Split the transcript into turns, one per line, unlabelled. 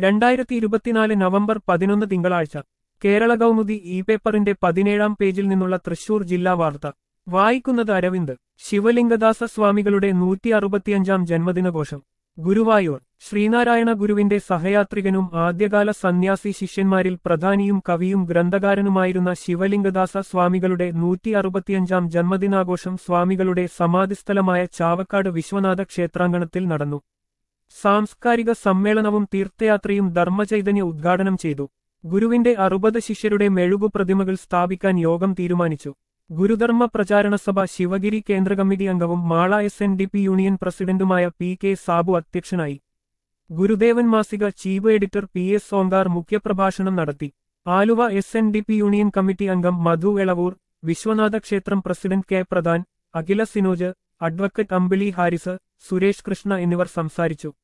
രണ്ടായിരത്തി ഇരുപത്തിനാല് നവംബർ പതിനൊന്ന് തിങ്കളാഴ്ച കേരള കൗമുദി ഇ പേപ്പറിന്റെ പതിനേഴാം പേജിൽ നിന്നുള്ള തൃശൂർ ജില്ലാ വാർത്ത വായിക്കുന്നത് അരവിന്ദ് ശിവലിംഗദാസ സ്വാമികളുടെ നൂറ്റി അറുപത്തിയഞ്ചാം ജന്മദിനഘോഷം ഗുരുവായൂർ ശ്രീനാരായണ ഗുരുവിന്റെ സഹയാത്രികനും ആദ്യകാല സന്യാസി ശിഷ്യന്മാരിൽ പ്രധാനിയും കവിയും ഗ്രന്ഥകാരനുമായിരുന്ന ശിവലിംഗദാസ സ്വാമികളുടെ നൂറ്റി അറുപത്തിയഞ്ചാം ജന്മദിനാഘോഷം സ്വാമികളുടെ സമാധിസ്ഥലമായ ചാവക്കാട് വിശ്വനാഥ ക്ഷേത്രാങ്കണത്തിൽ നടന്നു സാംസ്കാരിക സമ്മേളനവും തീർത്ഥയാത്രയും ധർമ്മചൈതന്യ ഉദ്ഘാടനം ചെയ്തു ഗുരുവിന്റെ അറുപത് ശിഷ്യരുടെ മെഴുകു പ്രതിമകൾ സ്ഥാപിക്കാൻ യോഗം തീരുമാനിച്ചു ഗുരുധർമ്മ പ്രചാരണ സഭ ശിവഗിരി കേന്ദ്ര കമ്മിറ്റി അംഗവും Mala S N D P union പ്രസിഡന്റുമായ പി കെ സാബു അധ്യക്ഷനായി ഗുരുദേവൻ മാസിക chief editor P S Omkar മുഖ്യപ്രഭാഷണം നടത്തി Aluva S N D P union committee അംഗം മധു എളവൂർ വിശ്വനാഥ ക്ഷേത്രം president K Pradhan Akhila Sinoj advocate Ambili Haris Suresh Krishna എന്നിവർ സംസാരിച്ചു